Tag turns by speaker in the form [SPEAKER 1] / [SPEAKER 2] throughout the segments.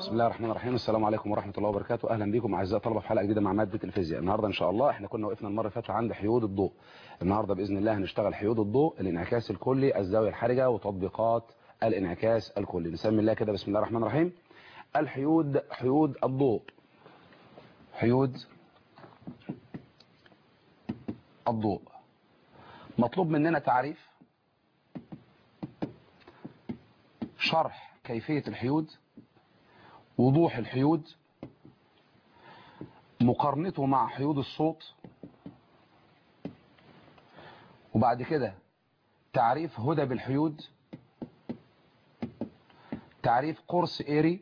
[SPEAKER 1] بسم الله الرحمن الرحيم السلام عليكم ورحمة الله وبركاته أهلا بكم أعزائي طلبة في حلقة جديدة مع مادة الفيزياء النهاردة إن شاء الله إحنا كنا وقفنا المرة اللي فاتت عند حيود الضوء النهاردة بإذن الله هنشتغل حيود الضوء الانعكاس الكلي الزاوية الحرجة وتطبيقات الانعكاس الكلي نسمي الله كده بسم الله الرحمن الرحيم الحيود حيود الضوء حيود الضوء مطلوب مننا تعريف شرح كيفية الحيود وضوح الحيود مقارنته مع حيود الصوت وبعد كده تعريف هدى الحيود تعريف قرص ايري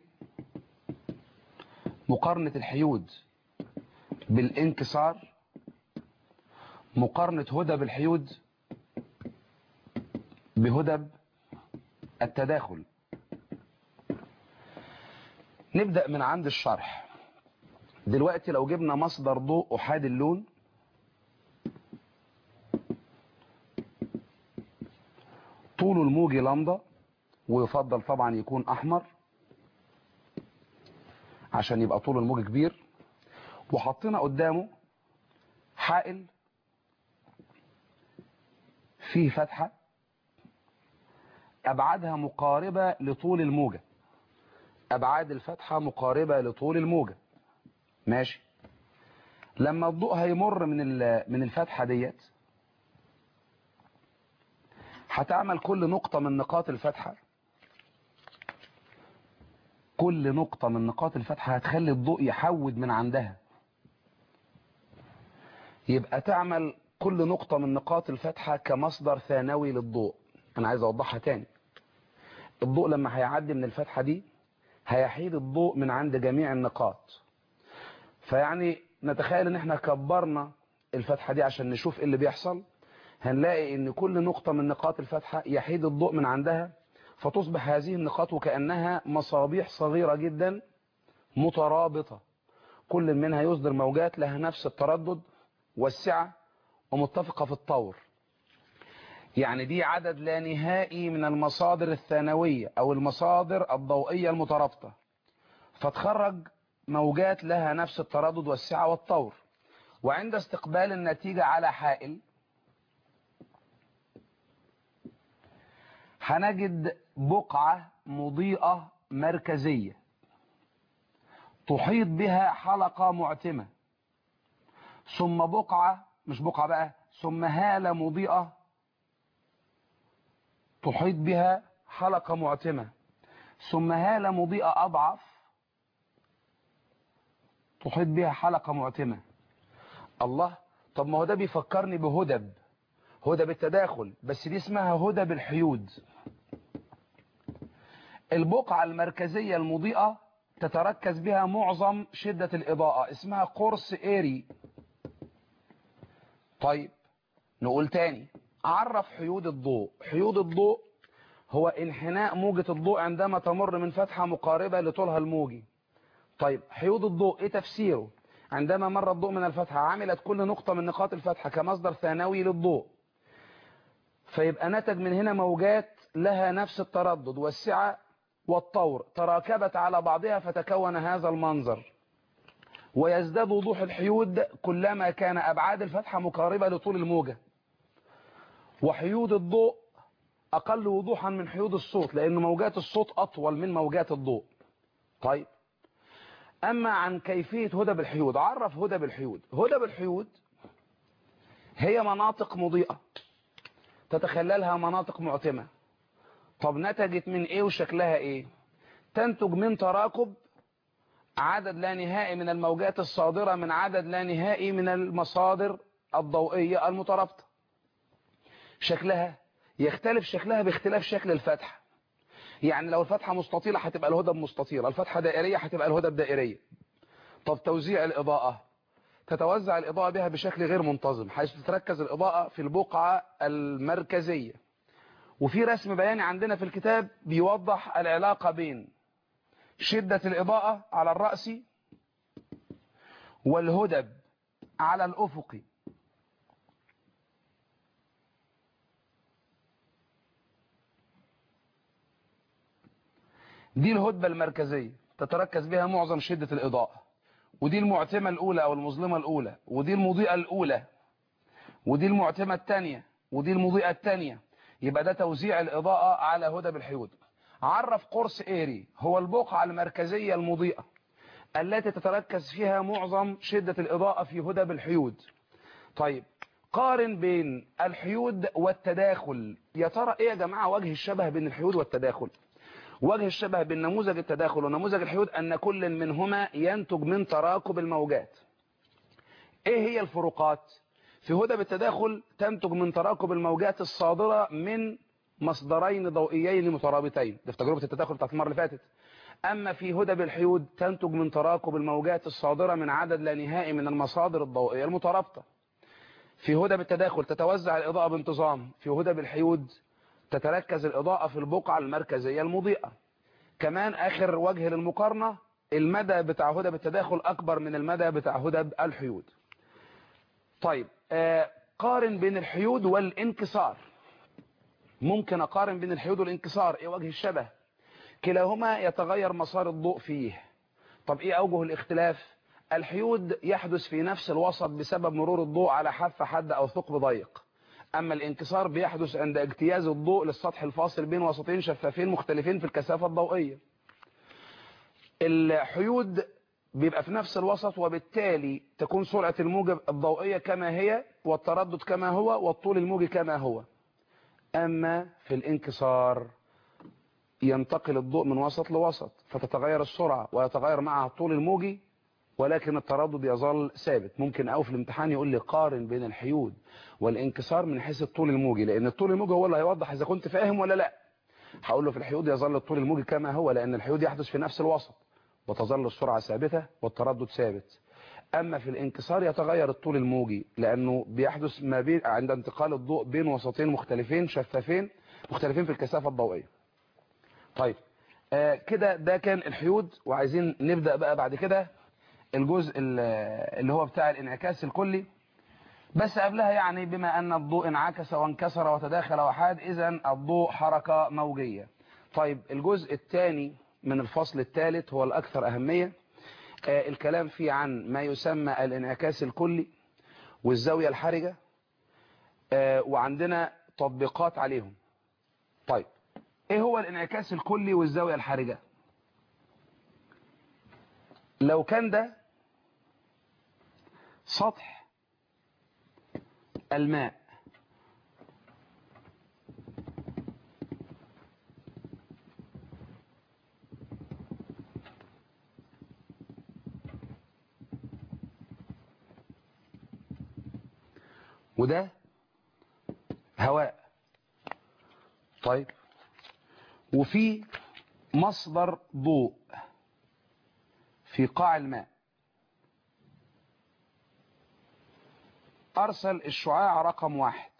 [SPEAKER 1] مقارنة الحيود بالانكسار مقارنة هدى بالحيود بهدب التداخل نبدأ من عند الشرح دلوقتي لو جبنا مصدر ضوء أحاد اللون طوله الموجي لمضة ويفضل طبعا يكون أحمر عشان يبقى طول الموج كبير وحطينا قدامه حائل فيه فتحة أبعادها مقاربة لطول الموجة أبعاد الفتحة مقاربة لطول الموجة ماشي لما الضوء هيمر من من الفتحة ديت هتعمل كل نقطة من نقاط الفتحة كل نقطة من نقاط الفتحة هتخلي الضوء يحود من عندها يبقى تعمل كل نقطة من نقاط الفتحة كمصدر ثانوي للضوء أنا عايز أوضحها تاني الضوء لما هيعدي من الفتحة دي هيحيد الضوء من عند جميع النقاط فيعني نتخيل ان احنا كبرنا الفتحة دي عشان نشوف ايه اللي بيحصل هنلاقي ان كل نقطة من نقاط الفتحة يحيد الضوء من عندها فتصبح هذه النقاط وكأنها مصابيح صغيرة جدا مترابطة كل منها يصدر موجات لها نفس التردد والسعة ومتفقة في الطور يعني دي عدد لا نهائي من المصادر الثانوية او المصادر الضوئية المترابطة فتخرج موجات لها نفس التردد والسعة والطور وعند استقبال النتيجة على حائل هنجد بقعة مضيئة مركزية تحيط بها حلقة معتمة ثم بقعة مش بقعة بقى ثم هالة مضيئة تحيط بها حلقة معتمة ثم هالة مضيئة أضعف تحيط بها حلقة معتمة الله طب ما هو ده بيفكرني بهدب هدب التداخل بس دي اسمها هدب الحيود البقعة المركزية المضيئة تتركز بها معظم شدة الإضاءة اسمها قرص إيري طيب نقول تاني عرف حيود الضوء حيود الضوء هو انحناء موجة الضوء عندما تمر من فتحة مقاربة لطولها الموجي طيب حيود الضوء ايه تفسيره عندما مر الضوء من الفتحة عملت كل نقطة من نقاط الفتحة كمصدر ثانوي للضوء فيبقى نتج من هنا موجات لها نفس التردد والسعة والطور تراكبت على بعضها فتكون هذا المنظر ويزداد وضوح الحيود كلما كان أبعاد الفتحة مقاربة لطول الموجة وحيود الضوء أقل وضوحا من حيود الصوت لأن موجات الصوت أطول من موجات الضوء طيب أما عن كيفية هدى بالحيود عرف هدى بالحيود هدى بالحيود هي مناطق مضيئة تتخللها مناطق معتمة طب نتجت من ايه وشكلها ايه تنتج من تراكب عدد لا نهائي من الموجات الصادرة من عدد لا نهائي من المصادر الضوئية المترابطة شكلها يختلف شكلها باختلاف شكل الفتحة يعني لو الفتحة مستطيلة هتبقى الهدب مستطيلة الفتحة دائرية هتبقى الهدب دائرية طب توزيع الإضاءة تتوزع الإضاءة بها بشكل غير منتظم حيث تتركز الإضاءة في البقعة المركزية وفي رسم بياني عندنا في الكتاب بيوضح العلاقة بين شدة الإضاءة على الرأس والهدب على الأفق دي الهدبة المركزية تتركز بها معظم شدة الإضاءة ودي المعتمة الأولى أو المظلمة الأولى ودي المضيئة الأولى ودي المعتمة الثانية ودي المضيئة الثانية يبقى ده توزيع الإضاءة على هدى بالحيود عرف قرص إيري هو البقعة المركزية المضيئة التي تتركز فيها معظم شدة الإضاءة في هدى بالحيود طيب قارن بين الحيود والتداخل يا ترى ايه يا جماعة وجه الشبه بين الحيود والتداخل وجه الشبه بين نموذج التداخل ونموذج الحيود أن كل منهما ينتج من تراكب الموجات ايه هي الفروقات في هدى بالتداخل تنتج من تراكب الموجات الصادرة من مصدرين ضوئيين مترابطين ده في تجربة التداخل بتاعت المرة اللي فاتت أما في هدى بالحيود تنتج من تراكب الموجات الصادرة من عدد لا نهائي من المصادر الضوئية المترابطة في هدى بالتداخل تتوزع الإضاءة بانتظام في هدى بالحيود تتركز الإضاءة في البقعة المركزية المضيئة كمان آخر وجه للمقارنة المدى بتاع هدى بالتداخل أكبر من المدى بتاع هدى الحيود طيب آه قارن بين الحيود والانكسار ممكن أقارن بين الحيود والانكسار إيه وجه الشبه كلاهما يتغير مسار الضوء فيه طب إيه أوجه الاختلاف الحيود يحدث في نفس الوسط بسبب مرور الضوء على حافة حادة أو ثقب ضيق أما الانكسار بيحدث عند اجتياز الضوء للسطح الفاصل بين وسطين شفافين مختلفين في الكثافة الضوئية الحيود بيبقى في نفس الوسط وبالتالي تكون سرعة الموجة الضوئية كما هي والتردد كما هو والطول الموجي كما هو أما في الانكسار ينتقل الضوء من وسط لوسط فتتغير السرعة ويتغير معها الطول الموجي ولكن التردد يظل ثابت ممكن أو في الامتحان يقول لي قارن بين الحيود والانكسار من حيث الطول الموجي لأن الطول الموجي هو اللي هيوضح إذا كنت فاهم ولا لا هقول له في الحيود يظل الطول الموجي كما هو لأن الحيود يحدث في نفس الوسط وتظل السرعة ثابتة والتردد ثابت أما في الانكسار يتغير الطول الموجي لأنه بيحدث ما بين عند انتقال الضوء بين وسطين مختلفين شفافين مختلفين في الكثافة الضوئية طيب آه كده ده كان الحيود وعايزين نبدأ بقى بعد كده الجزء اللي هو بتاع الانعكاس الكلي بس قبلها يعني بما أن الضوء انعكس وانكسر وتداخل وحاد إذا الضوء حركة موجية طيب الجزء الثاني من الفصل الثالث هو الأكثر أهمية آه الكلام فيه عن ما يسمى الانعكاس الكلي والزاوية الحرجة آه وعندنا تطبيقات عليهم طيب ايه هو الانعكاس الكلي والزاوية الحرجة لو كان ده سطح الماء وده هواء طيب وفي مصدر ضوء في قاع الماء أرسل الشعاع رقم واحد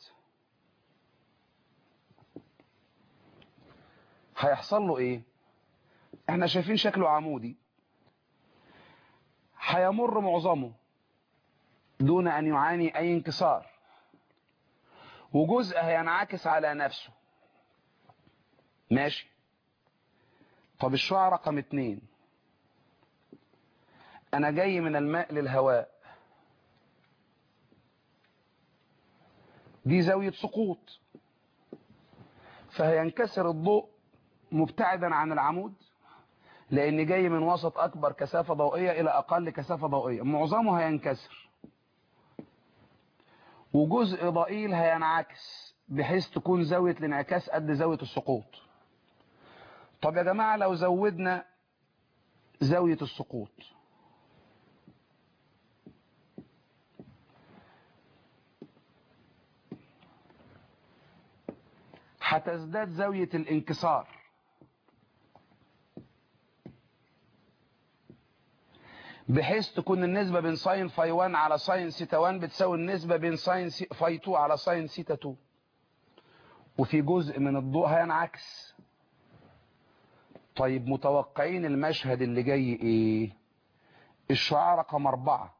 [SPEAKER 1] هيحصل له ايه احنا شايفين شكله عمودي هيمر معظمه دون ان يعاني اي انكسار وجزء هينعكس على نفسه ماشي طب الشعاع رقم اتنين انا جاي من الماء للهواء دي زاوية سقوط فهينكسر الضوء مبتعدا عن العمود لان جاي من وسط اكبر كثافة ضوئية الى اقل كثافة ضوئية معظمه هينكسر وجزء ضئيل هينعكس بحيث تكون زاوية الانعكاس قد زاوية السقوط طب يا جماعة لو زودنا زاوية السقوط هتزداد زاوية الانكسار بحيث تكون النسبة بين ساين فاي 1 على ساين سيتا 1 بتساوي النسبة بين ساين فاي 2 على ساين سيتا 2 وفي جزء من الضوء هينعكس طيب متوقعين المشهد اللي جاي ايه الشعاع رقم اربعة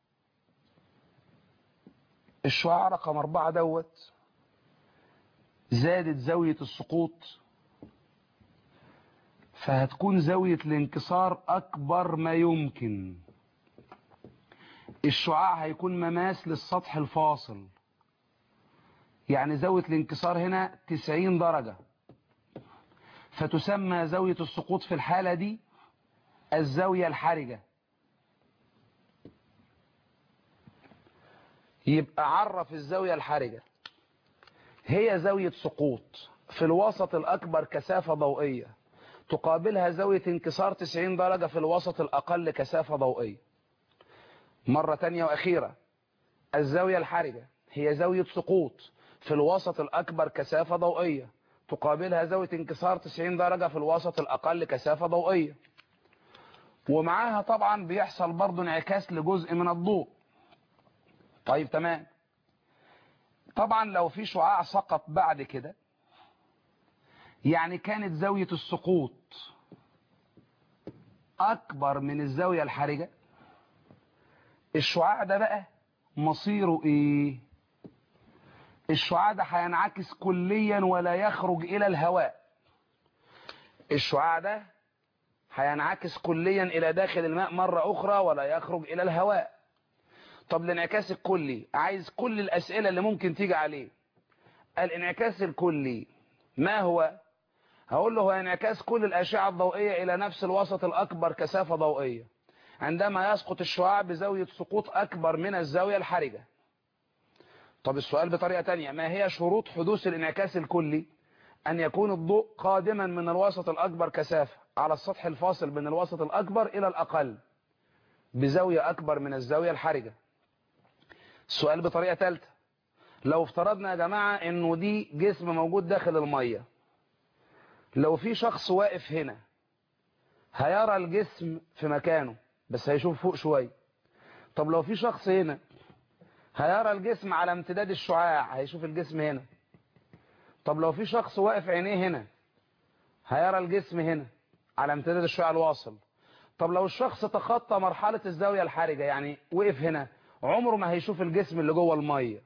[SPEAKER 1] الشعاع رقم اربعة دوت زادت زاوية السقوط فهتكون زاوية الانكسار أكبر ما يمكن الشعاع هيكون مماس للسطح الفاصل يعني زاوية الانكسار هنا 90 درجة فتسمى زاوية السقوط في الحالة دي الزاوية الحرجة يبقى عرف الزاوية الحرجة هي زاوية سقوط في الوسط الأكبر كثافة ضوئية تقابلها زاوية انكسار 90 درجة في الوسط الأقل كثافة ضوئية مرة تانية وأخيرة الزاوية الحرجة هي زاوية سقوط في الوسط الأكبر كثافة ضوئية تقابلها زاوية انكسار 90 درجة في الوسط الأقل كثافة ضوئية ومعاها طبعا بيحصل برضو انعكاس لجزء من الضوء طيب تمام طبعا لو في شعاع سقط بعد كده يعني كانت زاوية السقوط أكبر من الزاوية الحرجة الشعاع ده بقى مصيره إيه الشعاع ده هينعكس كليا ولا يخرج إلى الهواء الشعاع ده هينعكس كليا إلى داخل الماء مرة أخرى ولا يخرج إلى الهواء طب الانعكاس الكلي عايز كل الأسئلة اللي ممكن تيجي عليه الانعكاس الكلي ما هو هقول له هو انعكاس كل الأشعة الضوئية إلى نفس الوسط الأكبر كثافة ضوئية عندما يسقط الشعاع بزاوية سقوط أكبر من الزاوية الحرجة طب السؤال بطريقة تانية ما هي شروط حدوث الانعكاس الكلي أن يكون الضوء قادما من الوسط الأكبر كثافة على السطح الفاصل بين الوسط الأكبر إلى الأقل بزاوية أكبر من الزاوية الحرجة السؤال بطريقة ثالثة لو افترضنا يا جماعة انه دي جسم موجود داخل المية لو في شخص واقف هنا هيرى الجسم في مكانه بس هيشوف فوق شوية طب لو في شخص هنا هيرى الجسم على امتداد الشعاع هيشوف الجسم هنا طب لو في شخص واقف عينيه هنا هيرى الجسم هنا على امتداد الشعاع الواصل طب لو الشخص تخطى مرحلة الزاوية الحرجة يعني وقف هنا عمره ما هيشوف الجسم اللي جوه المية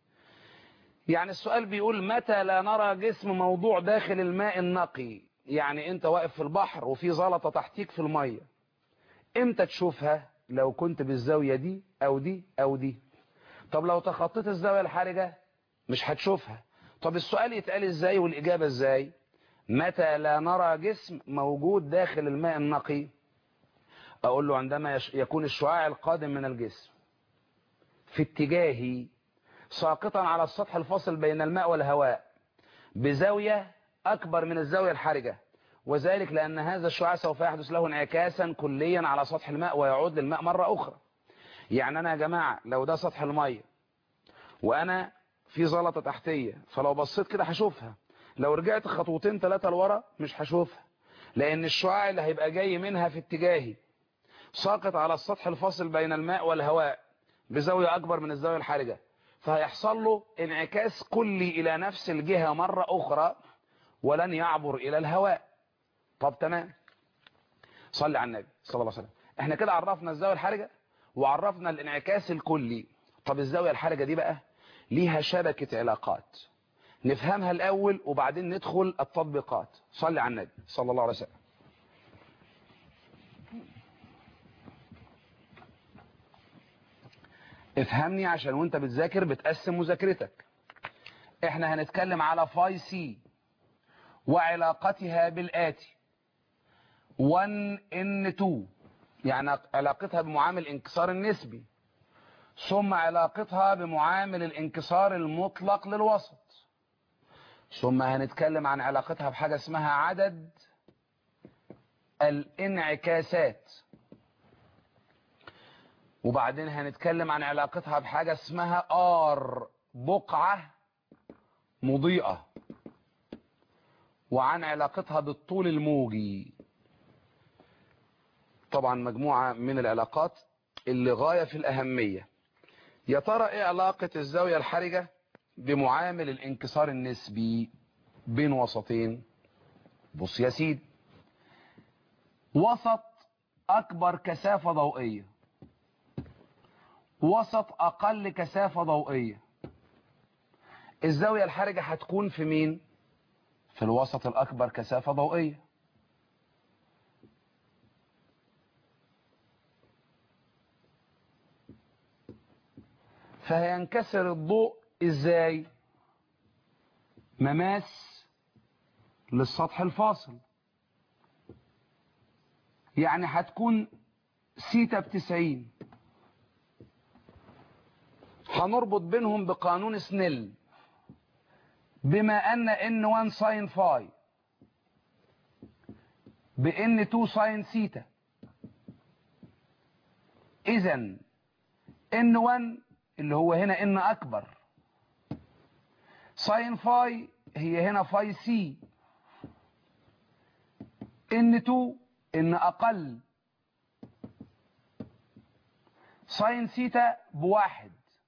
[SPEAKER 1] يعني السؤال بيقول متى لا نرى جسم موضوع داخل الماء النقي يعني انت واقف في البحر وفي زلطة تحتيك في المية امتى تشوفها لو كنت بالزاوية دي او دي او دي طب لو تخطيت الزاوية الحرجة مش هتشوفها طب السؤال يتقال ازاي والاجابة ازاي متى لا نرى جسم موجود داخل الماء النقي اقول له عندما يكون الشعاع القادم من الجسم في اتجاهي ساقطا على السطح الفاصل بين الماء والهواء بزاوية أكبر من الزاوية الحرجة وذلك لأن هذا الشعاع سوف يحدث له انعكاسا كليا على سطح الماء ويعود للماء مرة أخرى يعني أنا يا جماعة لو ده سطح المية وأنا في زلطة تحتية فلو بصيت كده هشوفها لو رجعت خطوتين ثلاثة لورا مش هشوفها لأن الشعاع اللي هيبقى جاي منها في اتجاهي ساقط على السطح الفاصل بين الماء والهواء بزاوية أكبر من الزاوية الحرجة فهيحصل له انعكاس كلي إلى نفس الجهة مرة أخرى ولن يعبر إلى الهواء طب تمام صلي على النبي صلى الله عليه وسلم احنا كده عرفنا الزاوية الحرجة وعرفنا الانعكاس الكلي طب الزاوية الحرجة دي بقى ليها شبكة علاقات نفهمها الأول وبعدين ندخل التطبيقات صلي على النبي صلى الله عليه وسلم افهمني عشان وانت بتذاكر بتقسم مذاكرتك احنا هنتكلم على فاي سي وعلاقتها بالآتي 1 ان 2 يعني علاقتها بمعامل انكسار النسبي ثم علاقتها بمعامل الانكسار المطلق للوسط ثم هنتكلم عن علاقتها بحاجة اسمها عدد الانعكاسات وبعدين هنتكلم عن علاقتها بحاجة اسمها ار بقعة مضيئة وعن علاقتها بالطول الموجي طبعا مجموعة من العلاقات اللي غاية في الأهمية يا ترى ايه علاقة الزاوية الحرجة بمعامل الانكسار النسبي بين وسطين بص يا سيدي وسط أكبر كثافة ضوئية وسط أقل كثافة ضوئية الزاوية الحرجة هتكون في مين في الوسط الأكبر كثافة ضوئية فهينكسر الضوء ازاي مماس للسطح الفاصل يعني هتكون سيتا بتسعين هنربط بينهم بقانون سنيل بما ان ان 1 ساين فاي بان 2 ساين سيتا اذا ان 1 اللي هو هنا ان اكبر ساين فاي هي هنا فاي سي ان 2 ان اقل ساين سيتا بواحد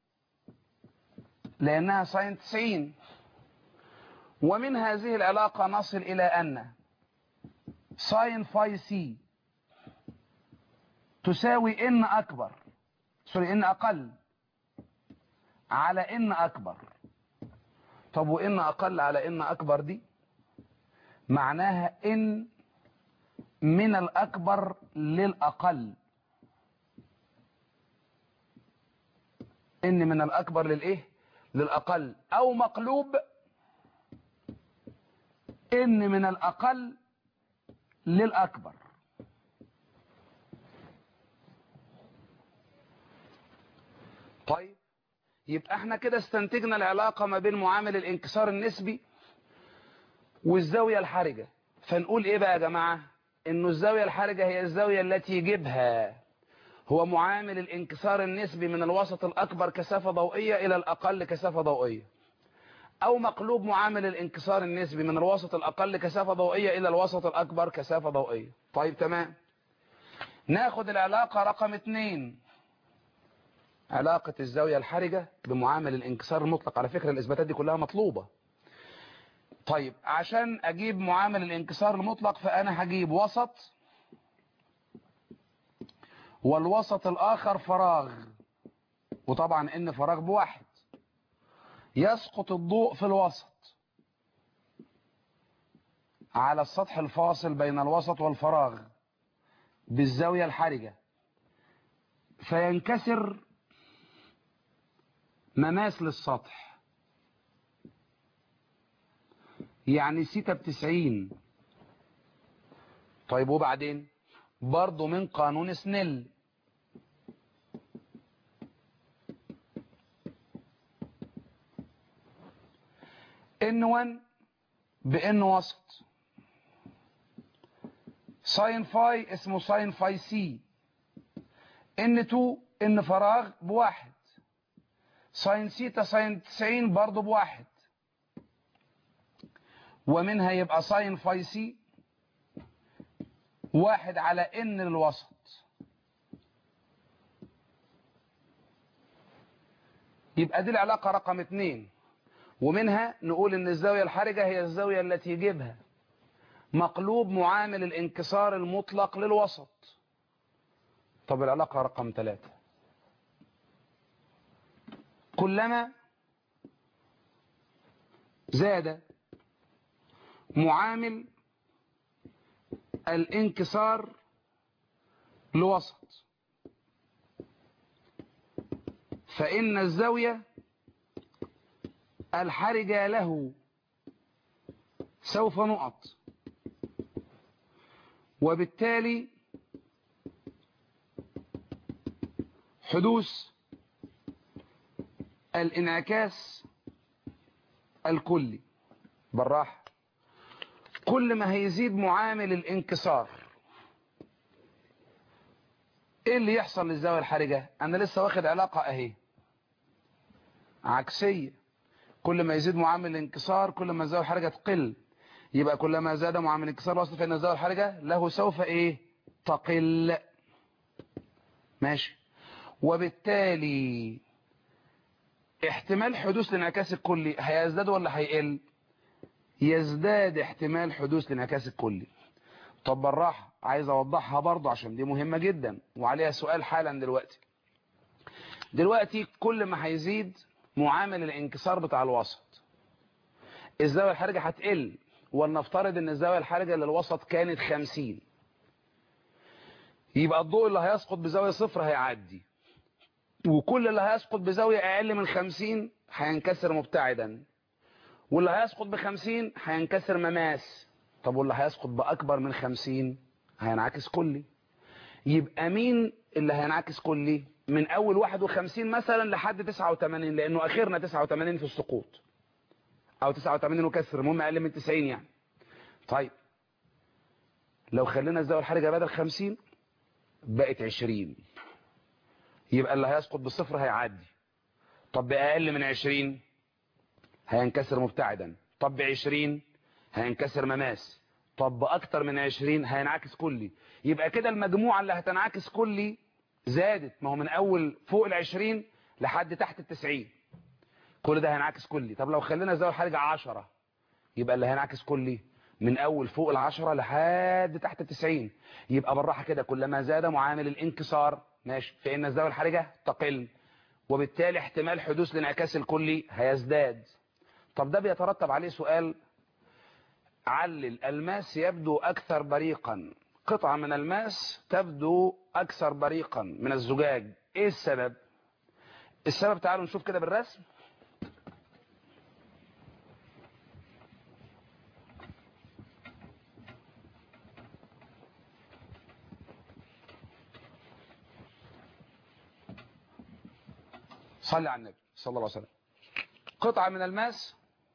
[SPEAKER 1] لانها ساين 90 ومن هذه العلاقة نصل الى ان ساين فاي سي تساوي ان اكبر سوري ان اقل على ان اكبر طب وان اقل على ان اكبر دي معناها ان من الاكبر للاقل ان من الاكبر للايه للاقل او مقلوب ان من الاقل للاكبر طيب يبقى احنا كده استنتجنا العلاقة ما بين معامل الانكسار النسبي والزاوية الحرجة فنقول ايه بقى يا جماعة انه الزاوية الحرجة هي الزاوية التي يجبها هو معامل الانكسار النسبي من الوسط الاكبر كثافة ضوئية الى الاقل كثافة ضوئية او مقلوب معامل الانكسار النسبي من الوسط الاقل كثافة ضوئية الى الوسط الاكبر كثافة ضوئية طيب تمام ناخد العلاقة رقم اتنين علاقة الزاوية الحرجة بمعامل الانكسار المطلق على فكرة الاثباتات دي كلها مطلوبة طيب عشان اجيب معامل الانكسار المطلق فانا هجيب وسط والوسط الاخر فراغ وطبعا ان فراغ بواحد يسقط الضوء في الوسط على السطح الفاصل بين الوسط والفراغ بالزاوية الحرجة فينكسر مماس للسطح يعني سيتا بتسعين طيب وبعدين برضو من قانون سنيل ان 1 بان وسط ساين فاي اسمه ساين فاي سي ان 2 ان فراغ بواحد ساين سيتا ساين 90 برضه بواحد ومنها يبقى ساين فاي سي واحد على ان للوسط يبقى دي العلاقة رقم اتنين ومنها نقول ان الزاوية الحرجة هي الزاوية التي يجيبها مقلوب معامل الانكسار المطلق للوسط طب العلاقة رقم ثلاثة كلما زاد معامل الانكسار لوسط فإن الزاوية الحرجة له سوف نقط وبالتالي حدوث الانعكاس الكلي بالراحة كل ما هيزيد معامل الانكسار ايه اللي يحصل للزاوية الحرجة انا لسه واخد علاقة اهي عكسية كل ما يزيد معامل الانكسار كل ما الزاوية الحرجة تقل يبقى كلما زاد معامل الانكسار وصل فإن الزاوية الحرجة له سوف ايه تقل ماشي وبالتالي احتمال حدوث الانعكاس الكلي هيزداد ولا هيقل يزداد احتمال حدوث الانعكاس الكلي طب بالراحة عايز اوضحها برضو عشان دي مهمة جدا وعليها سؤال حالا دلوقتي دلوقتي كل ما هيزيد معامل الانكسار بتاع الوسط الزاوية الحرجة هتقل ولنفترض ان الزاوية الحرجة للوسط كانت 50 يبقى الضوء اللي هيسقط بزاوية صفر هيعدي وكل اللي هيسقط بزاوية اقل من 50 هينكسر مبتعدا واللي هيسقط بخمسين هينكسر مماس طب واللي هيسقط بأكبر من خمسين هينعكس كلي يبقى مين اللي هينعكس كلي من أول واحد وخمسين مثلا لحد تسعة وتمانين لأنه آخرنا تسعة وتمانين في السقوط أو تسعة وتمانين وكسر المهم أقل من تسعين يعني طيب لو خلينا الزاوية الحرجة بدل خمسين بقت عشرين يبقى اللي هيسقط بالصفر هيعدي طب بأقل من عشرين هينكسر مبتعدا طب بعشرين هينكسر مماس طب بأكتر من عشرين هينعكس كلي يبقى كده المجموعة اللي هتنعكس كلي زادت ما هو من أول فوق العشرين لحد تحت التسعين كل ده هينعكس كلي طب لو خلينا الزاوية الحرجة عشرة يبقى اللي هينعكس كلي من أول فوق العشرة لحد تحت التسعين يبقى بالراحة كده كلما زاد معامل الانكسار ماشي فإن الزاوية الحرجة تقل وبالتالي احتمال حدوث الانعكاس الكلي هيزداد طب ده بيترتب عليه سؤال علل الماس يبدو أكثر بريقا قطعة من الماس تبدو أكثر بريقا من الزجاج إيه السبب السبب تعالوا نشوف كده بالرسم صلي على النبي صلى الله عليه وسلم قطعة من الماس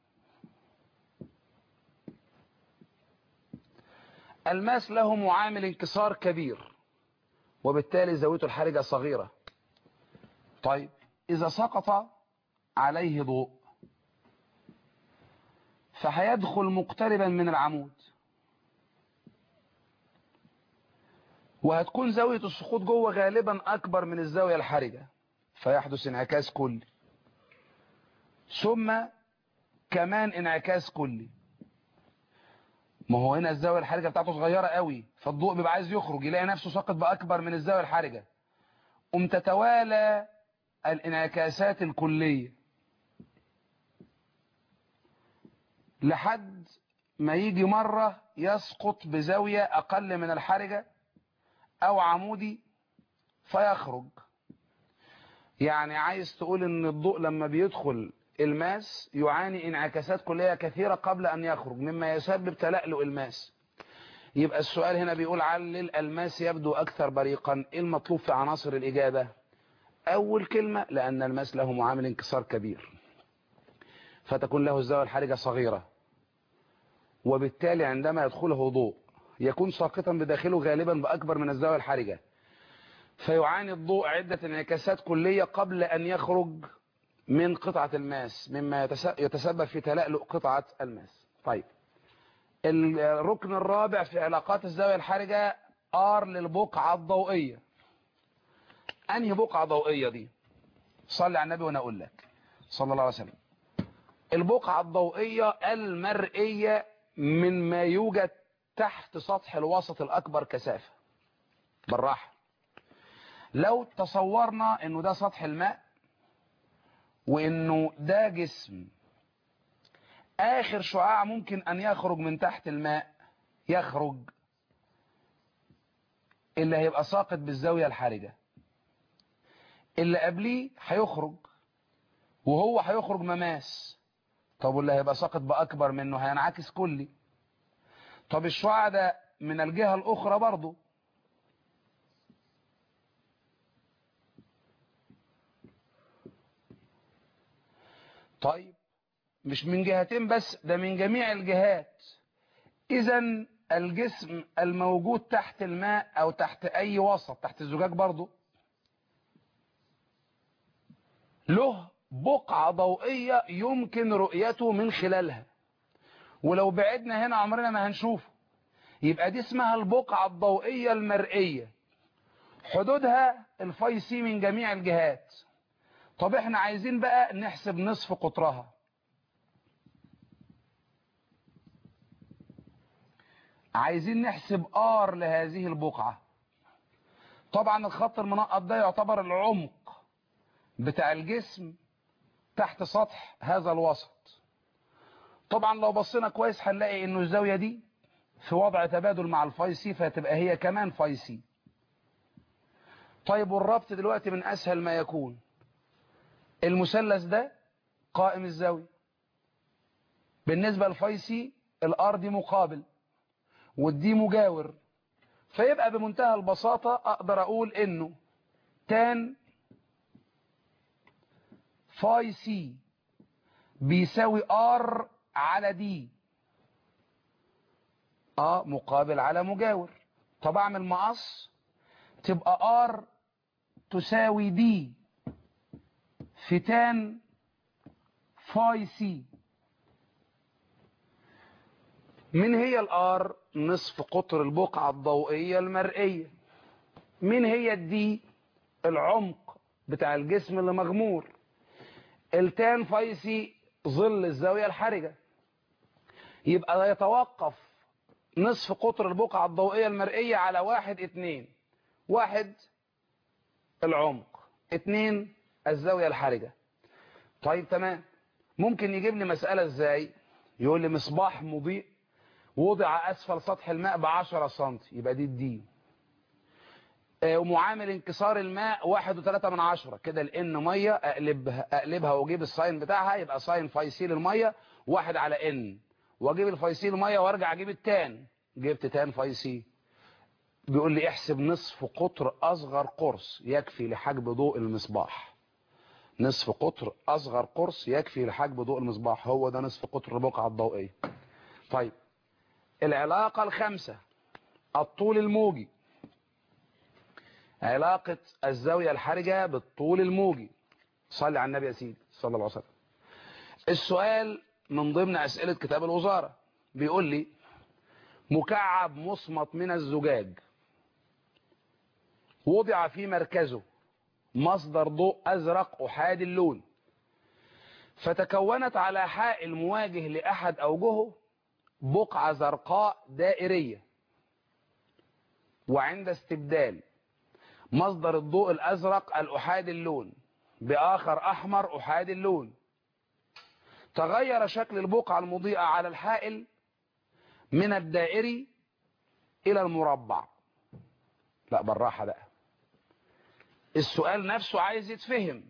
[SPEAKER 1] الماس له معامل انكسار كبير وبالتالي زاويته الحرجة صغيرة طيب إذا سقط عليه ضوء فهيدخل مقتربا من العمود وهتكون زاوية السقوط جوه غالبا أكبر من الزاوية الحرجة فيحدث انعكاس كلي ثم كمان انعكاس كلي ما هو هنا الزاوية الحرجة بتاعته صغيرة قوي فالضوء بيبقى عايز يخرج يلاقي نفسه ساقط بأكبر من الزاوية الحرجة قم تتوالى الانعكاسات الكلية لحد ما يجي مرة يسقط بزاوية أقل من الحرجة أو عمودي فيخرج يعني عايز تقول ان الضوء لما بيدخل الماس يعاني انعكاسات كلية كثيرة قبل ان يخرج مما يسبب تلألؤ الماس يبقى السؤال هنا بيقول علل الماس يبدو اكثر بريقا ايه المطلوب في عناصر الاجابة اول كلمة لان الماس له معامل انكسار كبير فتكون له الزاوية الحرجة صغيرة وبالتالي عندما يدخله ضوء يكون ساقطا بداخله غالبا باكبر من الزاوية الحرجة فيعاني الضوء عدة انعكاسات كلية قبل أن يخرج من قطعة الماس مما يتسبب في تلألؤ قطعة الماس طيب الركن الرابع في علاقات الزاوية الحرجة R للبقعة الضوئية أنهي بقعة ضوئية دي صلي على النبي وأنا أقول لك صلى الله عليه وسلم البقعة الضوئية المرئية من ما يوجد تحت سطح الوسط الأكبر كثافة بالراحة لو تصورنا انه ده سطح الماء وانه ده جسم اخر شعاع ممكن ان يخرج من تحت الماء يخرج اللي هيبقى ساقط بالزاوية الحرجة اللي قبليه هيخرج وهو هيخرج مماس طب واللي هيبقى ساقط باكبر منه هينعكس كلي طب الشعاع ده من الجهة الاخرى برضه طيب مش من جهتين بس ده من جميع الجهات اذا الجسم الموجود تحت الماء او تحت اي وسط تحت الزجاج برضو له بقعة ضوئية يمكن رؤيته من خلالها ولو بعدنا هنا عمرنا ما هنشوفه يبقى دي اسمها البقعة الضوئية المرئية حدودها الفاي سي من جميع الجهات طب احنا عايزين بقى نحسب نصف قطرها عايزين نحسب ار لهذه البقعة طبعا الخط المنقط ده يعتبر العمق بتاع الجسم تحت سطح هذا الوسط طبعا لو بصينا كويس هنلاقي انه الزاوية دي في وضع تبادل مع الفاي سي فهتبقى هي كمان فاي سي طيب والربط دلوقتي من اسهل ما يكون المثلث ده قائم الزاوية بالنسبة للفيسي الار دي مقابل والدي مجاور فيبقى بمنتهى البساطة اقدر اقول انه تان فاي سي بيساوي ار على دي اه مقابل على مجاور طب اعمل مقص تبقى ار تساوي دي في تان فاي سي من هي الار نصف قطر البقعة الضوئية المرئية من هي الدي العمق بتاع الجسم اللي مغمور التان فاي سي ظل الزاوية الحرجة يبقى يتوقف نصف قطر البقعة الضوئية المرئية على واحد اتنين واحد العمق اتنين الزاوية الحرجة طيب تمام ممكن يجيب لي مسألة ازاي يقول لي مصباح مضيء وضع اسفل سطح الماء بعشرة سنتي يبقى دي الدي ومعامل انكسار الماء واحد وثلاثة من عشرة كده الان مية اقلبها, أقلبها واجيب الساين بتاعها يبقى ساين فايسيل المية واحد على ان واجيب الفايسيل مية وارجع اجيب التان جبت تان فايسي بيقول لي احسب نصف قطر اصغر قرص يكفي لحجب ضوء المصباح نصف قطر اصغر قرص يكفي لحجب ضوء المصباح هو ده نصف قطر البقعة الضوئية طيب العلاقة الخامسة الطول الموجي علاقة الزاوية الحرجة بالطول الموجي صلي على النبي يا سيدي صلى الله عليه وسلم السؤال من ضمن أسئلة كتاب الوزارة بيقول لي مكعب مصمت من الزجاج وضع في مركزه مصدر ضوء أزرق أحاد اللون فتكونت على حائل مواجه لأحد أوجهه بقعة زرقاء دائرية وعند استبدال مصدر الضوء الأزرق الأحاد اللون بآخر أحمر أحاد اللون تغير شكل البقعة المضيئة على الحائل من الدائري إلى المربع لا بالراحة بقى السؤال نفسه عايز يتفهم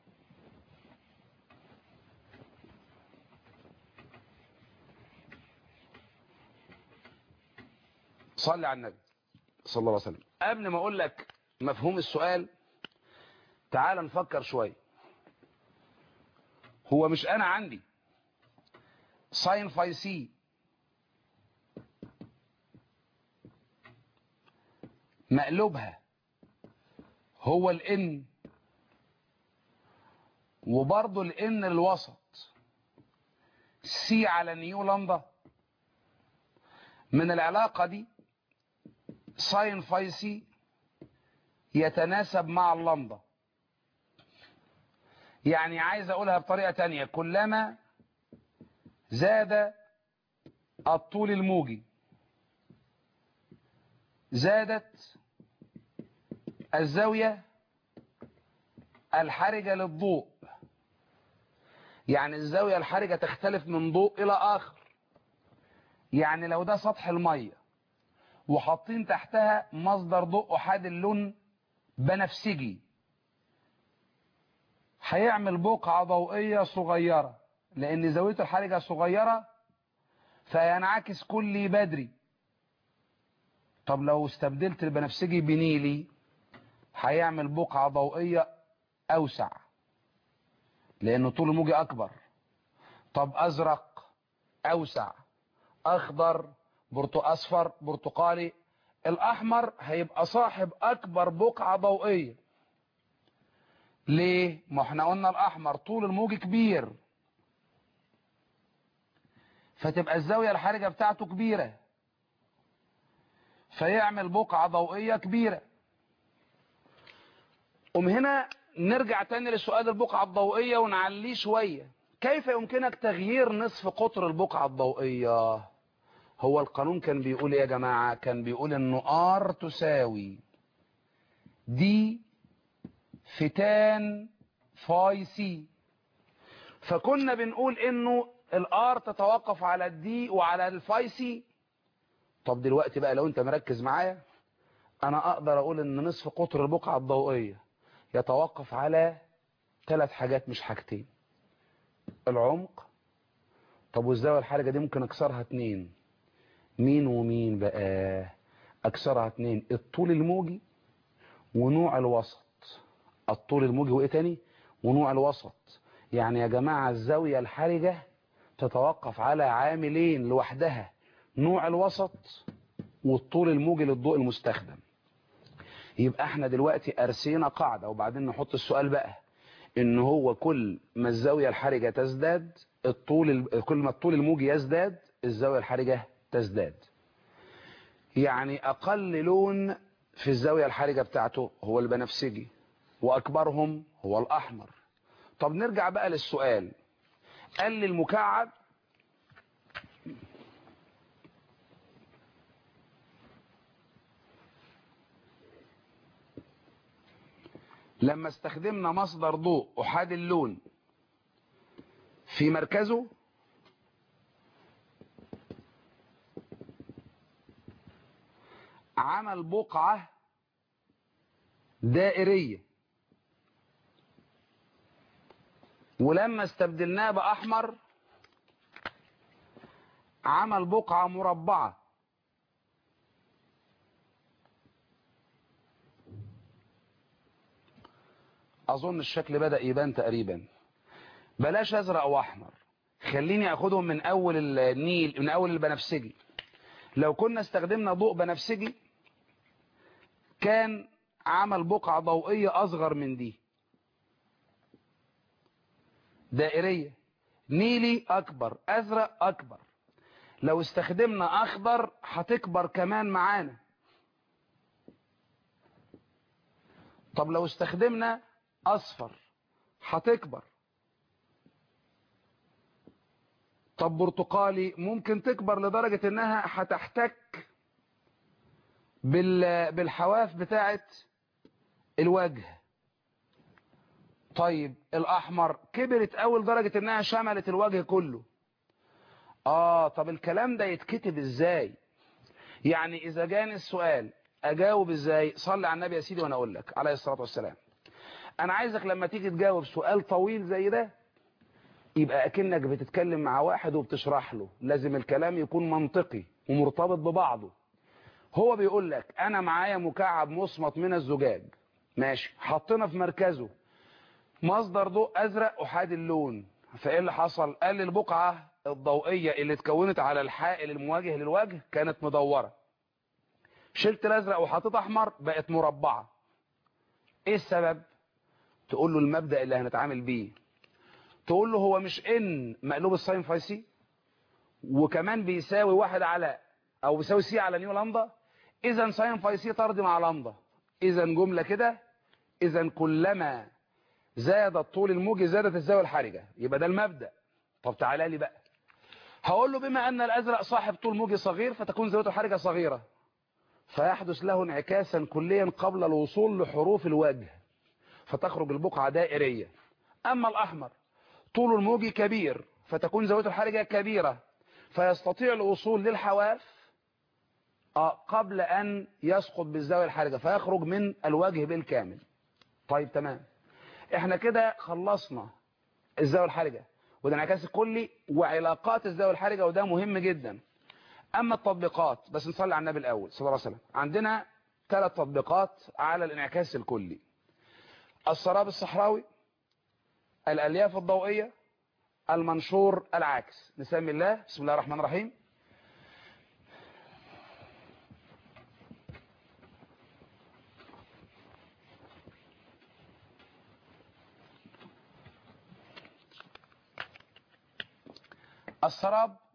[SPEAKER 1] صلي على النبي صلى الله عليه وسلم قبل ما اقول لك مفهوم السؤال تعال نفكر شوية هو مش انا عندي ساين فاي سي مقلوبها هو الان وبرضه الان الوسط سي على نيو لمبة من العلاقة دي ساين فاي سي يتناسب مع اللمبة يعني عايز اقولها بطريقة تانية كلما زاد الطول الموجي زادت الزاوية الحرجة للضوء يعني الزاوية الحرجة تختلف من ضوء إلى آخر يعني لو ده سطح المية وحاطين تحتها مصدر ضوء أحاد اللون بنفسجي هيعمل بقعة ضوئية صغيرة لأن زاوية الحرجة صغيرة فينعكس كلي بدري طب لو استبدلت البنفسجي بنيلي هيعمل بقعة ضوئية أوسع لأنه طول الموجي أكبر طب أزرق أوسع أخضر برتو أصفر برتقالي الأحمر هيبقى صاحب أكبر بقعة ضوئية ليه؟ ما احنا قلنا الأحمر طول الموج كبير فتبقى الزاوية الحرجة بتاعته كبيرة فيعمل بقعة ضوئية كبيرة قم هنا نرجع تاني لسؤال البقعة الضوئية ونعليه شوية كيف يمكنك تغيير نصف قطر البقعة الضوئية هو القانون كان بيقول يا جماعة كان بيقول انه R تساوي دي في تان فاي سي فكنا بنقول انه الار تتوقف على الدي وعلى الفاي سي طب دلوقتي بقى لو انت مركز معايا انا اقدر اقول ان نصف قطر البقعة الضوئية يتوقف على ثلاث حاجات مش حاجتين العمق طب والزاوية الحرجة دي ممكن اكسرها اتنين مين ومين بقى اكسرها اتنين الطول الموجي ونوع الوسط الطول الموجي وايه تاني ونوع الوسط يعني يا جماعة الزاوية الحرجة تتوقف على عاملين لوحدها نوع الوسط والطول الموجي للضوء المستخدم يبقى احنا دلوقتي ارسينا قاعدة وبعدين نحط السؤال بقى ان هو كل ما الزاوية الحرجة تزداد الطول كل ما الطول الموجي يزداد الزاوية الحرجة تزداد يعني اقل لون في الزاوية الحرجة بتاعته هو البنفسجي واكبرهم هو الاحمر طب نرجع بقى للسؤال قال لي المكعب لما استخدمنا مصدر ضوء احاد اللون في مركزه عمل بقعة دائرية ولما استبدلناه بأحمر عمل بقعة مربعة أظن الشكل بدأ يبان تقريبا بلاش أزرق وأحمر خليني أخدهم من أول النيل من أول البنفسجي لو كنا استخدمنا ضوء بنفسجي كان عمل بقعة ضوئية أصغر من دي دائرية نيلي أكبر أزرق أكبر لو استخدمنا أخضر هتكبر كمان معانا طب لو استخدمنا أصفر هتكبر طب برتقالي ممكن تكبر لدرجة انها هتحتك بالحواف بتاعة الوجه طيب الاحمر كبرت اول درجة انها شملت الوجه كله اه طب الكلام ده يتكتب ازاي يعني اذا جاني السؤال اجاوب ازاي صلي على النبي يا سيدي وانا اقول لك عليه الصلاة والسلام انا عايزك لما تيجي تجاوب سؤال طويل زي ده يبقى اكنك بتتكلم مع واحد وبتشرح له لازم الكلام يكون منطقي ومرتبط ببعضه هو بيقول لك انا معايا مكعب مصمت من الزجاج ماشي حطينا في مركزه مصدر ضوء ازرق احاد اللون فايه اللي حصل قال لي البقعه الضوئيه اللي اتكونت على الحائل المواجه للوجه كانت مدوره شلت الازرق وحطيت احمر بقت مربعه ايه السبب تقول له المبدا اللي هنتعامل بيه تقول له هو مش ان مقلوب الساين فاي سي وكمان بيساوي واحد على او بيساوي سي على نيو لامدا اذا ساين فاي سي طرد مع لامدا اذا جمله كده اذا كلما زاد الطول الموجي زادت الزاويه الحرجه يبقى ده المبدا طب تعالى لي بقى هقول له بما ان الازرق صاحب طول موجي صغير فتكون زاويته الحرجه صغيره فيحدث له انعكاسا كليا قبل الوصول لحروف الوجه فتخرج البقعه دائريه اما الاحمر طول الموجي كبير فتكون زاويته الحرجة كبيرة فيستطيع الوصول للحواف قبل أن يسقط بالزاوية الحرجة فيخرج من الوجه بالكامل طيب تمام احنا كده خلصنا الزاوية الحرجة وده انعكاس الكلي وعلاقات الزاوية الحرجة وده مهم جدا أما التطبيقات بس نصلي على النبي الأول صلى الله عليه وسلم عندنا ثلاث تطبيقات على الانعكاس الكلي السراب الصحراوي الألياف الضوئية المنشور العاكس نسمي الله بسم الله الرحمن الرحيم السراب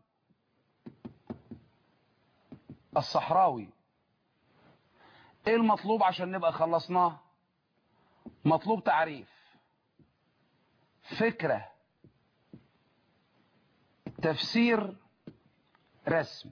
[SPEAKER 1] الصحراوي ايه المطلوب عشان نبقى خلصناه مطلوب تعريف فكرة تفسير رسم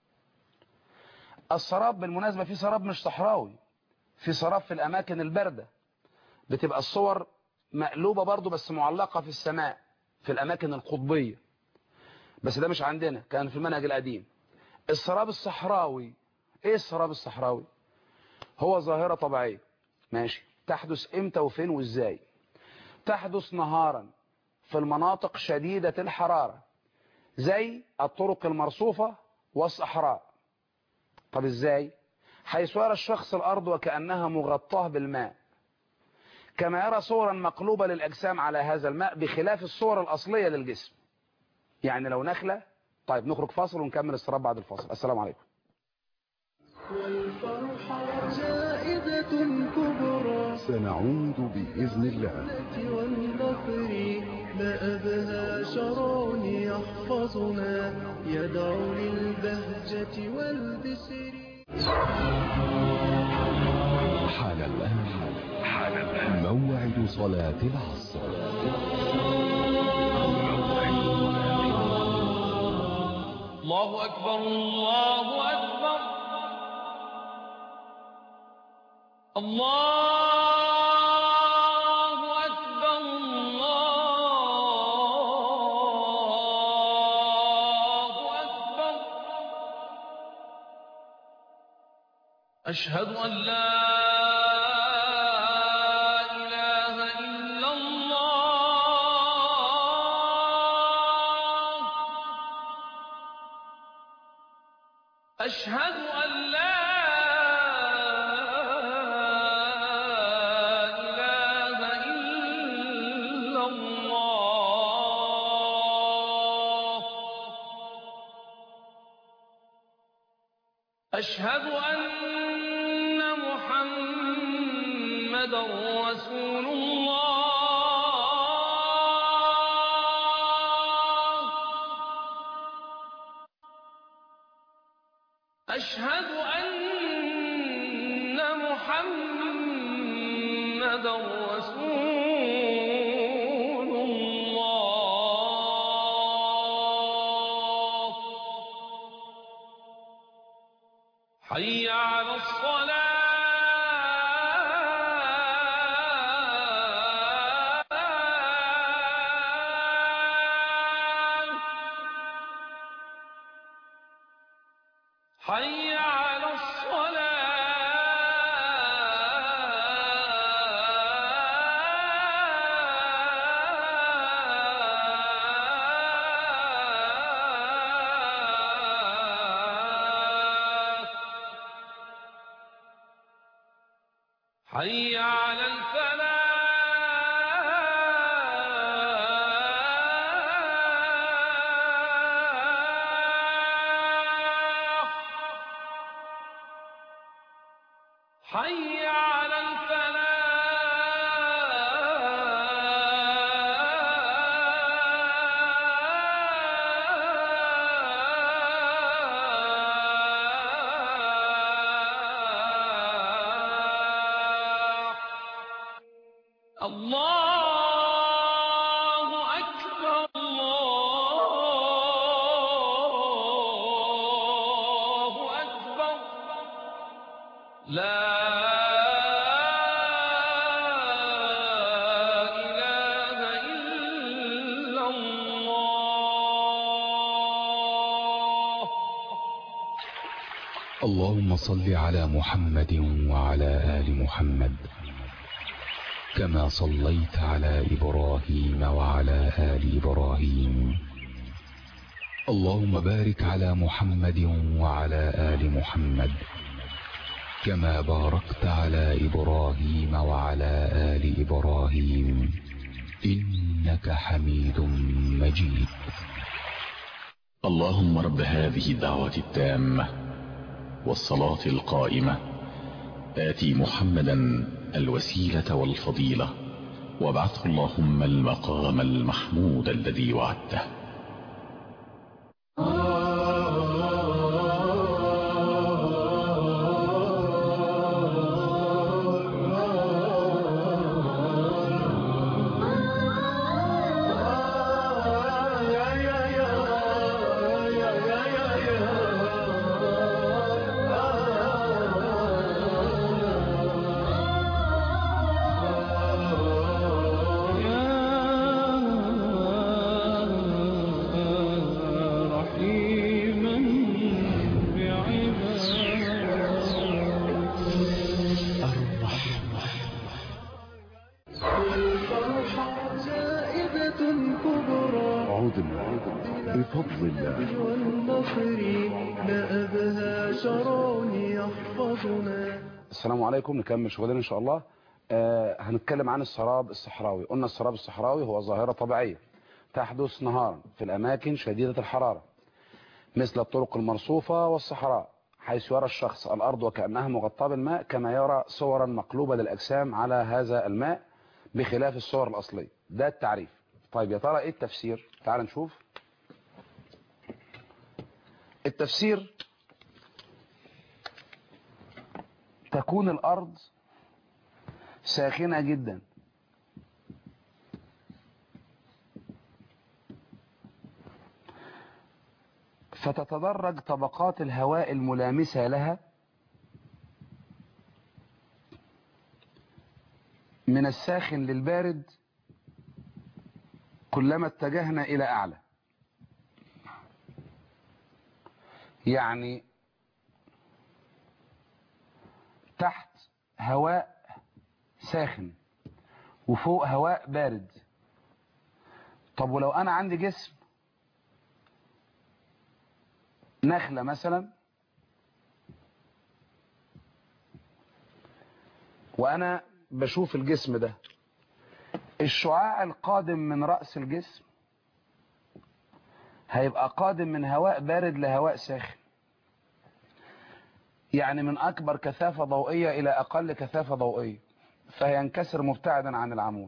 [SPEAKER 1] السراب بالمناسبة في سراب مش صحراوي في سراب في الأماكن الباردة بتبقى الصور مقلوبة برضو بس معلقة في السماء في الأماكن القطبية بس ده مش عندنا كان في المنهج القديم السراب الصحراوي ايه السراب الصحراوي هو ظاهرة طبيعية ماشي تحدث امتى وفين وازاي تحدث نهارا في المناطق شديدة الحرارة زي الطرق المرصوفة والصحراء طب ازاي حيث يرى الشخص الارض وكأنها مغطاة بالماء كما يرى صورا مقلوبة للأجسام على هذا الماء بخلاف الصور الأصلية للجسم يعني لو نخلة طيب نخرج فاصل ونكمل الصراط بعد الفاصل السلام عليكم
[SPEAKER 2] والفرحة زائدة كبرى
[SPEAKER 3] سنعود بإذن الله
[SPEAKER 2] والنصر ما أبهى شرون يحفظنا يدعو للبهجة والبسر
[SPEAKER 3] حان الآن حان الآن موعد صلاة العصر
[SPEAKER 4] الله أكبر الله أكبر الله أكبر الله أكبر أشهد أن لا إله إلا الله أشهد أن لا إله إلا الله أشهد أن محمد رسول الله أشهد أن محمد رسول الله حي على الصلاة حي على الصلاة حي على الفلاح حي على الفلاح الله أكبر الله أكبر لا إله إلا الله
[SPEAKER 3] اللهم صل على محمد وعلى آل محمد كما صليت على إبراهيم وعلى آل إبراهيم اللهم بارك على محمد وعلى آل محمد كما باركت على إبراهيم وعلى آل إبراهيم إنك حميد مجيد
[SPEAKER 5] اللهم رب هذه الدعوة التامة والصلاة القائمة آتي محمدا الوسيلة والفضيلة وابعثه اللهم المقام المحمود الذي وعدته
[SPEAKER 2] يا
[SPEAKER 6] عودنا بفضل الله
[SPEAKER 2] والنصر ما أبهى شرع يحفظنا
[SPEAKER 1] السلام عليكم نكمل شغلنا ان شاء الله آه هنتكلم عن السراب الصحراوي قلنا السراب الصحراوي هو ظاهرة طبيعية تحدث نهارا في الأماكن شديدة الحرارة مثل الطرق المرصوفة والصحراء حيث يرى الشخص الأرض وكأنها مغطاة بالماء كما يرى صورا مقلوبة للأجسام على هذا الماء بخلاف الصور الأصلية ده التعريف طيب يا ترى ايه التفسير تعال نشوف التفسير تكون الأرض ساخنة جدا فتتدرج طبقات الهواء الملامسة لها من الساخن للبارد كلما اتجهنا إلى أعلى يعني تحت هواء ساخن وفوق هواء بارد طب ولو انا عندي جسم نخلة مثلا وانا بشوف الجسم ده الشعاع القادم من رأس الجسم هيبقى قادم من هواء بارد لهواء ساخن يعني من أكبر كثافة ضوئية إلى أقل كثافة ضوئية فينكسر مبتعدا عن العمود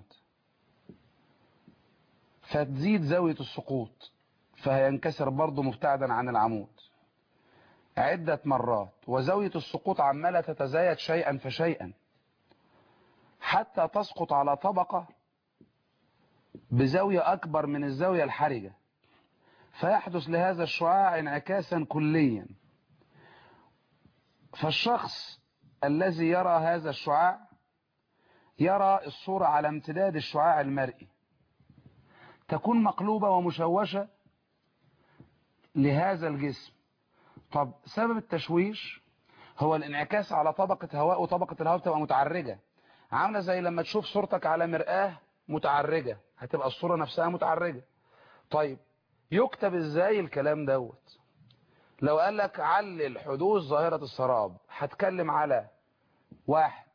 [SPEAKER 1] فتزيد زاوية السقوط فهينكسر برضه مبتعدا عن العمود عدة مرات وزاوية السقوط عمالة تتزايد شيئا فشيئا حتى تسقط على طبقة بزاوية أكبر من الزاوية الحرجة فيحدث لهذا الشعاع انعكاسا كليا فالشخص الذي يرى هذا الشعاع يرى الصورة على امتداد الشعاع المرئي تكون مقلوبة ومشوشة لهذا الجسم طب سبب التشويش هو الانعكاس على طبقة هواء وطبقة الهواء بتبقى متعرجة عاملة زي لما تشوف صورتك على مرآة متعرجة هتبقى الصورة نفسها متعرجة طيب يكتب ازاي الكلام دوت لو قال لك علل حدوث ظاهرة السراب هتكلم على واحد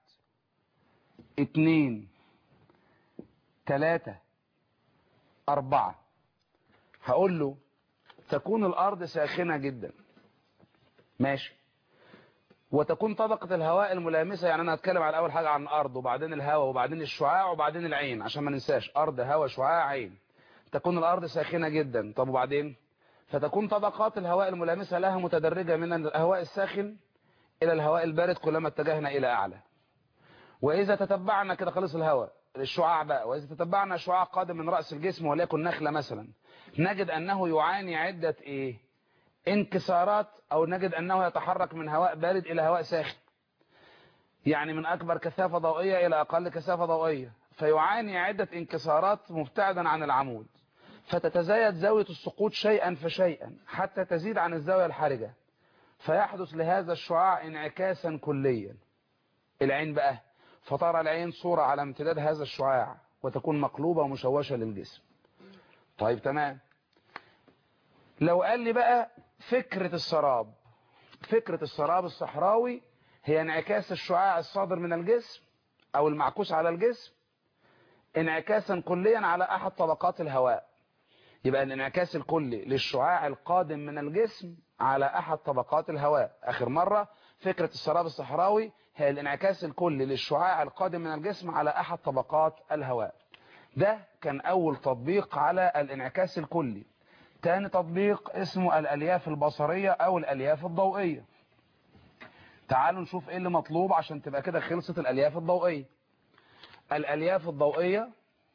[SPEAKER 1] اتنين تلاتة اربعة هقول له تكون الارض ساخنة جدا ماشي وتكون طبقة الهواء الملامسة يعني انا هتكلم على اول حاجة عن الارض وبعدين الهواء وبعدين الشعاع وبعدين العين عشان ما ننساش ارض هواء شعاع عين تكون الارض ساخنة جدا طب وبعدين فتكون طبقات الهواء الملامسة لها متدرجة من الهواء الساخن الى الهواء البارد كلما اتجهنا الى اعلى واذا تتبعنا كده خلص الهواء الشعاع بقى واذا تتبعنا شعاع قادم من رأس الجسم وليكن نخلة مثلا نجد انه يعاني عدة ايه انكسارات او نجد انه يتحرك من هواء بارد الى هواء ساخن يعني من اكبر كثافة ضوئية الى اقل كثافة ضوئية فيعاني عدة انكسارات مبتعدا عن العمود فتتزايد زاوية السقوط شيئا فشيئا حتى تزيد عن الزاوية الحرجة فيحدث لهذا الشعاع انعكاسا كليا العين بقى فترى العين صورة على امتداد هذا الشعاع وتكون مقلوبة ومشوشة للجسم طيب تمام لو قال لي بقى فكرة السراب فكرة السراب الصحراوي هي انعكاس الشعاع الصادر من الجسم او المعكوس على الجسم انعكاسا كليا على احد طبقات الهواء يبقى الانعكاس الكلي للشعاع القادم من الجسم على احد طبقات الهواء اخر مرة فكرة السراب الصحراوي هي الانعكاس الكلي للشعاع القادم من الجسم على احد طبقات الهواء ده كان اول تطبيق على الانعكاس الكلي تاني تطبيق اسمه الالياف البصرية او الالياف الضوئية تعالوا نشوف ايه اللي مطلوب عشان تبقى كده خلصت الالياف الضوئية الالياف الضوئية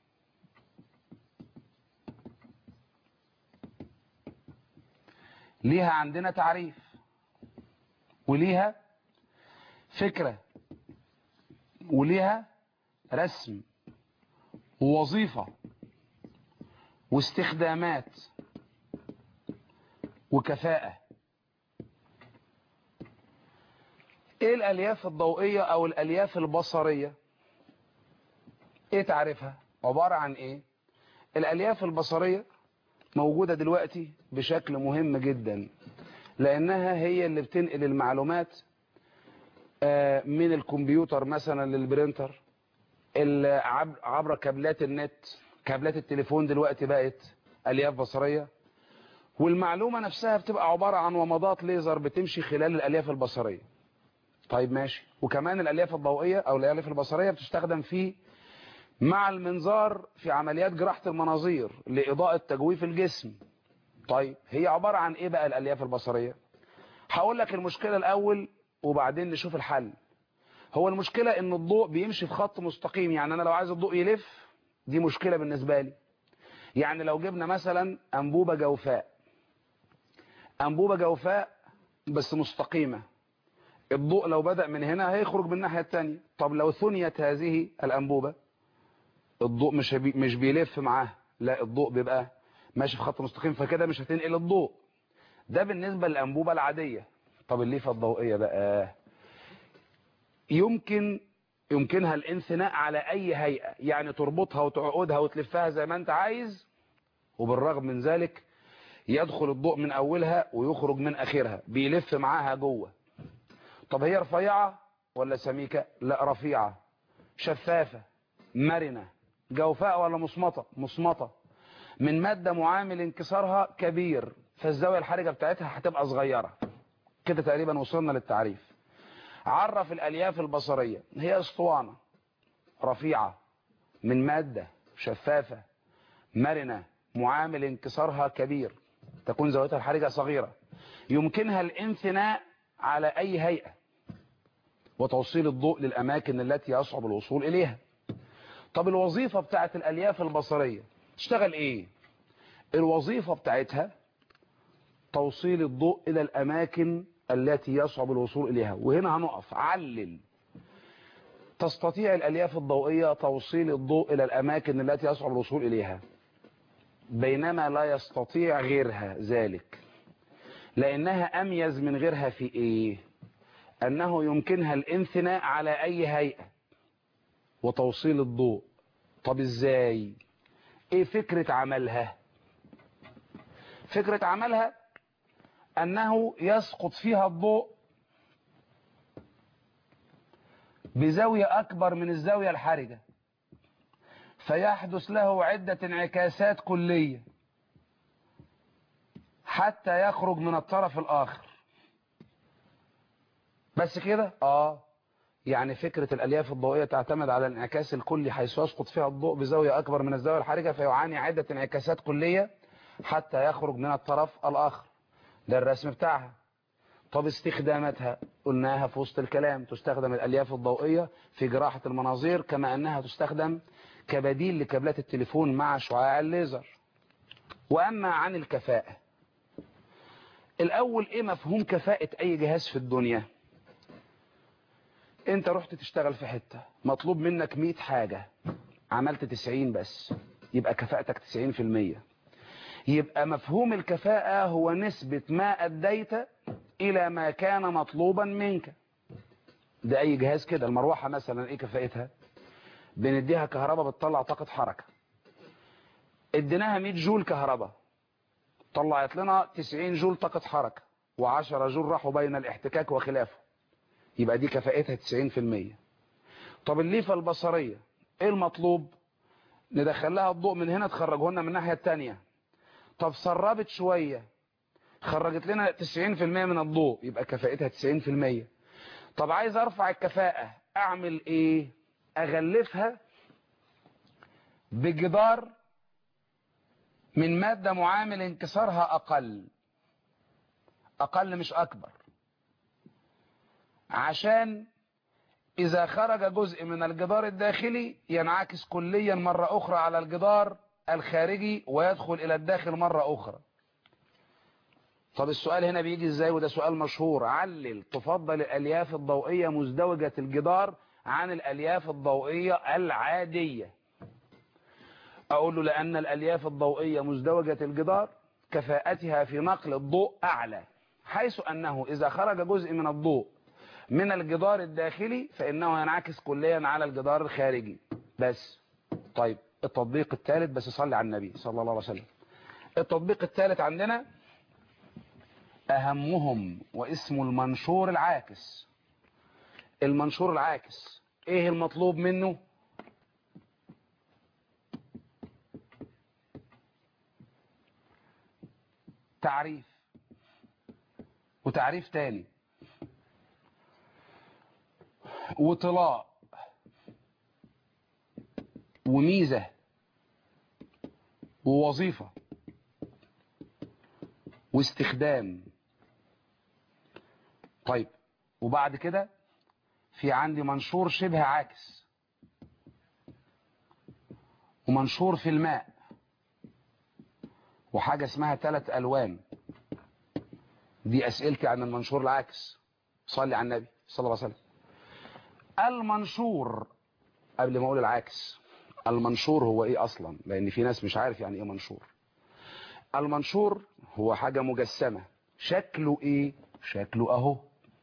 [SPEAKER 1] ليها عندنا تعريف وليها فكرة وليها رسم ووظيفة واستخدامات وكفاءة ايه الالياف الضوئية او الالياف البصرية ايه تعريفها عبارة عن ايه الالياف البصرية موجودة دلوقتي بشكل مهم جدا لأنها هي اللي بتنقل المعلومات آه، من الكمبيوتر مثلا للبرينتر ال- عب- عبر كابلات النت كابلات التليفون دلوقتي بقت ألياف بصرية والمعلومة نفسها بتبقى عبارة عن ومضات ليزر بتمشي خلال الألياف البصرية طيب ماشي وكمان الألياف الضوئية أو الألياف البصرية بتستخدم في مع المنظار في عمليات جراحة المناظير لإضاءة تجويف الجسم طيب هي عبارة عن إيه بقى الألياف البصرية هقول لك المشكلة الأول وبعدين نشوف الحل هو المشكلة ان الضوء بيمشي في خط مستقيم يعني انا لو عايز الضوء يلف دي مشكلة بالنسبة لي يعني لو جبنا مثلا انبوبة جوفاء انبوبة جوفاء بس مستقيمة الضوء لو بدأ من هنا هيخرج من الناحية التانية طب لو ثنيت هذه الانبوبة الضوء مش بي مش بيلف معاها لا الضوء بيبقى ماشي في خط مستقيم فكده مش هتنقل الضوء ده بالنسبة للانبوبة العادية طب الليفة الضوئية بقى يمكن يمكنها الانثناء على اي هيئة يعني تربطها وتعقدها وتلفها زي ما انت عايز وبالرغم من ذلك يدخل الضوء من اولها ويخرج من اخرها بيلف معاها جوه طب هي رفيعة ولا سميكة لا رفيعة شفافة مرنة جوفاء ولا مصمطة مصمطة من مادة معامل انكسارها كبير فالزاوية الحرجة بتاعتها هتبقى صغيرة كده تقريبا وصلنا للتعريف عرف الألياف البصرية هي اسطوانة رفيعة من مادة شفافة مرنة معامل انكسارها كبير تكون زاويتها الحرجة صغيرة يمكنها الانثناء على أي هيئة وتوصيل الضوء للأماكن التي يصعب الوصول إليها طب الوظيفة بتاعت الألياف البصرية تشتغل إيه الوظيفة بتاعتها توصيل الضوء إلى الأماكن التي يصعب الوصول إليها وهنا هنقف علل تستطيع الألياف الضوئية توصيل الضوء إلى الأماكن التي يصعب الوصول إليها بينما لا يستطيع غيرها ذلك لأنها أميز من غيرها في إيه أنه يمكنها الانثناء على أي هيئة وتوصيل الضوء طب إزاي إيه فكرة عملها فكرة عملها أنه يسقط فيها الضوء بزاوية أكبر من الزاوية الحرجة فيحدث له عدة انعكاسات كلية حتى يخرج من الطرف الآخر بس كده آه يعني فكرة الألياف الضوئية تعتمد على الانعكاس الكلي حيث يسقط فيها الضوء بزاوية أكبر من الزاوية الحرجة فيعاني عدة انعكاسات كلية حتى يخرج من الطرف الآخر ده الرسم بتاعها طب استخداماتها قلناها في وسط الكلام تستخدم الألياف الضوئية في جراحة المناظير كما أنها تستخدم كبديل لكابلات التليفون مع شعاع الليزر وأما عن الكفاءة الأول إيه مفهوم كفاءة أي جهاز في الدنيا أنت رحت تشتغل في حتة مطلوب منك 100 حاجة عملت 90 بس يبقى كفاءتك 90% يبقى مفهوم الكفاءة هو نسبة ما أديت إلى ما كان مطلوبا منك ده أي جهاز كده المروحة مثلا إيه كفاءتها بنديها كهرباء بتطلع طاقة حركة اديناها 100 جول كهرباء طلعت لنا 90 جول طاقة حركة و10 جول راحوا بين الاحتكاك وخلافه يبقى دي كفاءتها 90% طب الليفة البصرية ايه المطلوب ندخل لها الضوء من هنا تخرجه لنا من الناحية التانية طب سربت شوية خرجت لنا 90% من الضوء يبقى كفاءتها 90% طب عايز ارفع الكفاءة اعمل ايه اغلفها بجدار من مادة معامل انكسارها اقل اقل مش اكبر عشان اذا خرج جزء من الجدار الداخلي ينعكس كليا مرة اخرى على الجدار الخارجي ويدخل الى الداخل مرة اخرى طب السؤال هنا بيجي ازاي وده سؤال مشهور علل تفضل الالياف الضوئية مزدوجة الجدار عن الالياف الضوئية العادية اقول له لان الالياف الضوئية مزدوجة الجدار كفاءتها في نقل الضوء اعلى حيث انه اذا خرج جزء من الضوء من الجدار الداخلي فانه ينعكس كليا على الجدار الخارجي بس طيب التطبيق الثالث بس صلي على النبي صلى الله عليه وسلم التطبيق الثالث عندنا أهمهم واسمه المنشور العاكس المنشور العاكس ايه المطلوب منه تعريف وتعريف تاني وطلاء وميزة ووظيفة واستخدام طيب وبعد كده في عندي منشور شبه عاكس ومنشور في الماء وحاجة اسمها ثلاث ألوان دي أسئلتي عن المنشور العاكس صلي على النبي صلى الله عليه وسلم المنشور قبل ما أقول العاكس المنشور هو إيه أصلا لأن في ناس مش عارف يعني إيه منشور المنشور هو حاجة مجسمة شكله إيه شكله أهو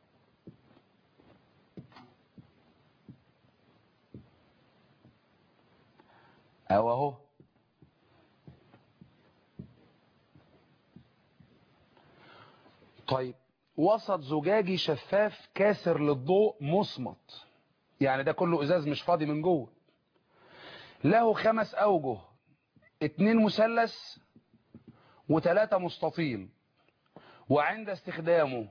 [SPEAKER 1] أو أهو طيب وسط زجاجي شفاف كاسر للضوء مصمت يعني ده كله ازاز مش فاضي من جوه له خمس اوجه اتنين مثلث وتلاتة مستطيل وعند استخدامه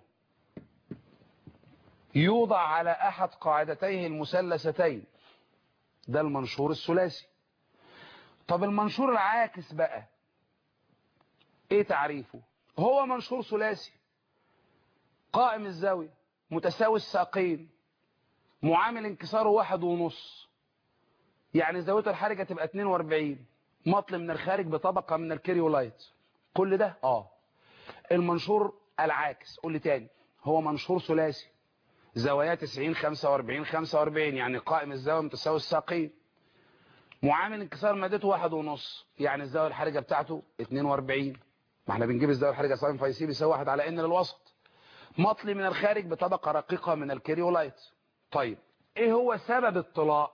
[SPEAKER 1] يوضع على احد قاعدتيه المثلثتين ده المنشور الثلاثي طب المنشور العاكس بقى ايه تعريفه هو منشور ثلاثي قائم الزاوية متساوي الساقين معامل انكساره واحد ونص يعني زاويته الحركة تبقى 42 مطل من الخارج بطبقة من الكريولايت كل ده اه المنشور العاكس قول لي تاني هو منشور ثلاثي زوايا 90 45 45 يعني قائم الزاوية متساوي الساقين معامل انكسار مادته واحد ونص يعني الزاوية الحرجة بتاعته 42 ما احنا بنجيب الزاوية الحرجة ساين فاي سي بيساوي واحد على ان للوسط مطلي من الخارج بطبقة رقيقة من الكريولايت طيب ايه هو سبب الطلاء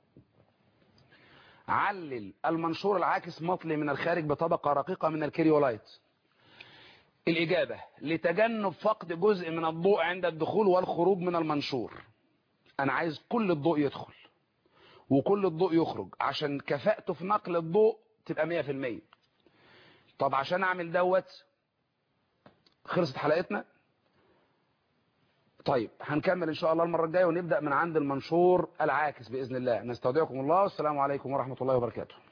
[SPEAKER 1] علل المنشور العاكس مطلي من الخارج بطبقة رقيقة من الكريولايت الإجابة لتجنب فقد جزء من الضوء عند الدخول والخروج من المنشور أنا عايز كل الضوء يدخل وكل الضوء يخرج عشان كفاءته في نقل الضوء تبقى 100% طب عشان أعمل دوت خلصت حلقتنا طيب هنكمل إن شاء الله المرة الجاية ونبدأ من عند المنشور العاكس بإذن الله نستودعكم الله والسلام عليكم ورحمة الله وبركاته